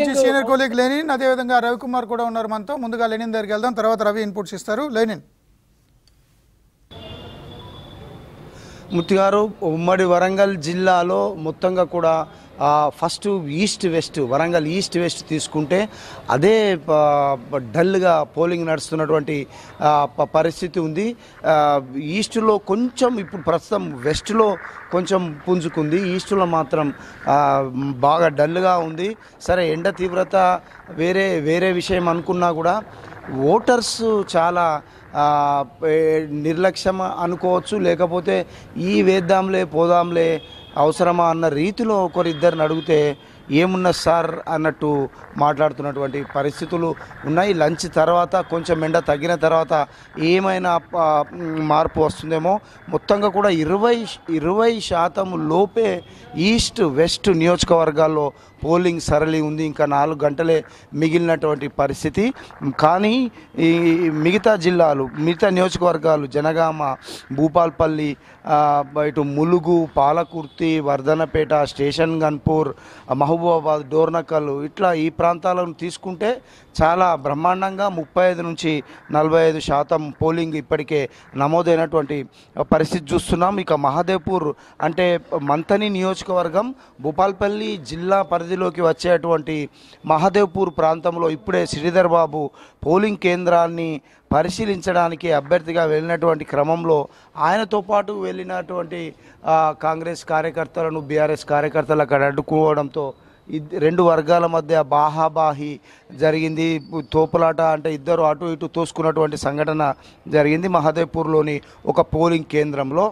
నుంచి senior colleague Lenin అదేవిధంగా రవికుమార్ కూడా ఉన్నారు మనతో ముందుగా లెనిన్ దగ్గరికి వెళ్దాం తర్వాత రవి ఇన్పుట్స్ ఇస్తారు లెనిన్ ముత్తి గారు ఉమ్మడి వరంగల్ జిల్లాలో మొత్తంగా కూడా ఆ, first east west Warangal east west తీసుకుంటే అదే ప- డల్గా పోలింగ్ నడుస్తున్నటువంటి ఆ, ప- పరిస్థితి ఉంది ఆ, ఈస్ట్లో కొంచెం ఇప్పుడు ప్రస్తుతం వెస్ట్లో కొంచెం పుంజుకుంది ఈస్ట్లో మాత్రం ఆ, బాగా డల్గా ఉంది సరే ఎండ తీవ్రత వేరే వేరే విషయం అనుకున్నా కూడా ఓటర్స్ చాలా ఆ, ఏ- నిర్లక్ష్యం అనుకోవచ్చు లేకపోతే ఈ వేద్దాంలే పోదాంలే అవసరమా అన్న రీతిలో ఒకరిద్దరిని అడిగితే ఏమున్నా సార్ అన్నట్టు మాట్లాడుతున్నటువంటి పరిస్థితులు ఉన్నాయి లంచ్ తర్వాత కొంచెం ఎండ తగ్గిన తర్వాత ఏమైనా ఆ, మార్పు వస్తుందేమో మొత్తంగా కూడా ఇరవై ఇరవై శాతం లోపే ఈస్ట్ వెస్ట్ నియోజకవర్గాల్లో పోలింగ్ సరళి ఉంది ఇంకా నాలుగు గంటలే మిగిలినటువంటి పరిస్థితి కానీ ఈ మిగతా జిల్లాలు మిగతా నియోజకవర్గాలు జనగామ భూపాల్పల్లి ఆ, ఇటు ములుగు పాలకుర్తి వర్ధనపేట స్టేషన్ గన్పూర్ మహబూబాబాద్ డోర్నకల్ ఇట్లా ఈ ప్రాంతాలను తీసుకుంటే చాలా బ్రహ్మాండంగా ముప్పై ఐదు నుంచి నలభై ఐదు శాతం పోలింగ్ ఇప్పటికే నమోదైనటువంటి పరిస్థితి చూస్తున్నాం ఇక మహాదేవ్పూర్ అంటే మంతని నియోజకవర్గం భూపాల్పల్లి జిల్లా పరిధిలోకి వచ్చేటువంటి మహాదేవ్పూర్ ప్రాంతంలో ఇప్పుడే శ్రీధర్ బాబు పోలింగ్ కేంద్రాన్ని పరిశీలించడానికి అభ్యర్థిగా వెళ్ళినటువంటి క్రమంలో ఆయనతో పాటు వెళ్ళినటువంటి ఆ, కాంగ్రెస్ కార్యకర్తలను బీఆర్ఎస్ కార్యకర్తలు అక్కడ అడ్డుకోవడంతో ఇద్- రెండు వర్గాల మధ్య బాహాబాహి జరిగింది తోపులాట అంటే ఇద్దరు అటు ఇటు తోసుకున్నటువంటి సంఘటన జరిగింది మహదేవ్పూర్లోని ఒక పోలింగ్ కేంద్రంలో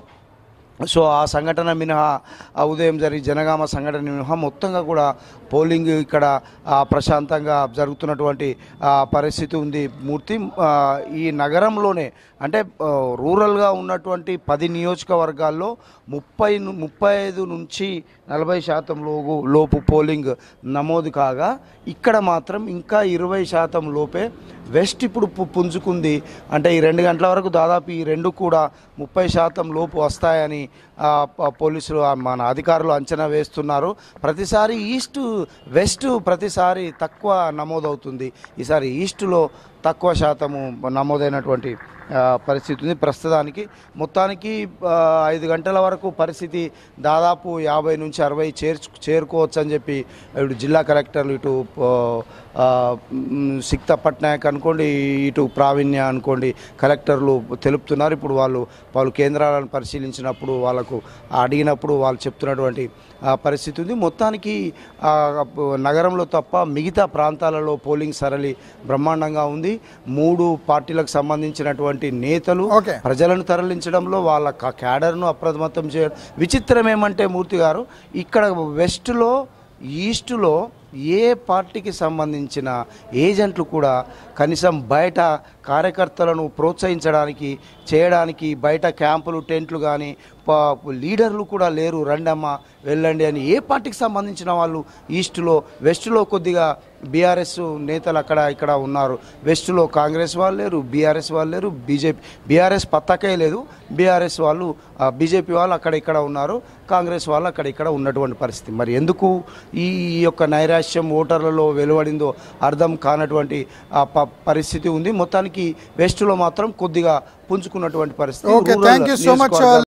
సో ఆ సంఘటన మినహా ఆ ఉదయం జరిగి జనగామ సంఘటన మినహా మొత్తంగా కూడా పోలింగ్ ఇక్కడ ఆ, ప్రశాంతంగా జరుగుతున్నటువంటి ఆ, పరిస్థితి ఉంది మూర్తి ఆ, ఈ నగరంలోనే అంటే ఆ, రూరల్గా ఉన్నటువంటి పది నియోజకవర్గాల్లో ముప్పై ను- ముప్పై ఐదు నుంచి నలభై శాతం లోపు లోపు పోలింగ్ నమోదు కాగా ఇక్కడ మాత్రం ఇంకా ఇరవై శాతం లోపే వెస్ట్ ఇప్పుడు పు- పుంజుకుంది అంటే ఈ రెండు గంటల వరకు దాదాపు ఈ రెండు కూడా ముప్పై శాతం లోపు వస్తాయని ఆ, ప- పోలీసులు ఆ, మన అధికారులు అంచనా వేస్తున్నారు ప్రతిసారి ఈస్ట్ వెస్ట్ ప్రతిసారి తక్కువ నమోదవుతుంది ఈసారి ఈస్ట్లో తక్కువ శాతము నమోదైనటువంటి ఆ, పరిస్థితి ఉంది ప్రస్తుతానికి మొత్తానికి ఆ, ఐదు గంటల వరకు పరిస్థితి దాదాపు యాభై నుంచి అరవై చేర్చు చేరుకోవచ్చు అని చెప్పి ఇటు జిల్లా కలెక్టర్లు ఇటు ఆ, ఆ, మ్, సిక్తా పట్నాయక్ అనుకోండి ఇటు ప్రావీణ్య అనుకోండి కలెక్టర్లు తెలుపుతున్నారు ఇప్పుడు వాళ్ళు వాళ్ళు కేంద్రాలను పరిశీలించినప్పుడు వాళ్ళకు అడిగినప్పుడు వాళ్ళు చెప్తున్నటువంటి ఆ, పరిస్థితి ఉంది మొత్తానికి ఆ, నగరంలో తప్ప మిగతా ప్రాంతాలలో పోలింగ్ సరళి బ్రహ్మాండంగా ఉంది మూడు పార్టీలకు సంబంధించినటువంటి నేతలు ఓకే. ప్రజలను తరలించడంలో వాళ్ళ క- క్యాడర్ను అప్రమత్తం చేయడం విచిత్రం ఏమంటే మూర్తి గారు ఇక్కడ వెస్ట్లో ఈస్టులో ఏ పార్టీకి సంబంధించిన ఏజెంట్లు కూడా కనీసం బయట కార్యకర్తలను ప్రోత్సహించడానికి చేయడానికి బయట క్యాంపులు టెంట్లు కానీ లీడర్లు కూడా లేరు రండమ్మ వెళ్ళండి అని ఏ పార్టీకి సంబంధించిన వాళ్ళు ఈస్ట్లో వెస్ట్లో కొద్దిగా బీఆర్ఎస్ నేతలు అక్కడ ఇక్కడ ఉన్నారు వెస్ట్లో కాంగ్రెస్ వాళ్ళు లేరు బీఆర్ఎస్ వాళ్ళు లేరు బీజేపీ బీఆర్ఎస్ పత్తాకే లేదు బీఆర్ఎస్ వాళ్ళు బీజేపీ వాళ్ళు అక్కడ ఇక్కడ ఉన్నారు కాంగ్రెస్ వాళ్ళు అక్కడ ఇక్కడ ఉన్నటువంటి పరిస్థితి మరి ఎందుకు ఈ యొక్క నైరాశ్యం ఓటర్లలో వెలువడిందో అర్థం కానటువంటి ఆ, ప- పరిస్థితి ఉంది మొత్తానికి వెస్ట్లో మాత్రం కొద్దిగా పుంజుకున్నటువంటి పరిస్థితి okay rural thank you so much నియోజకవర్గాలు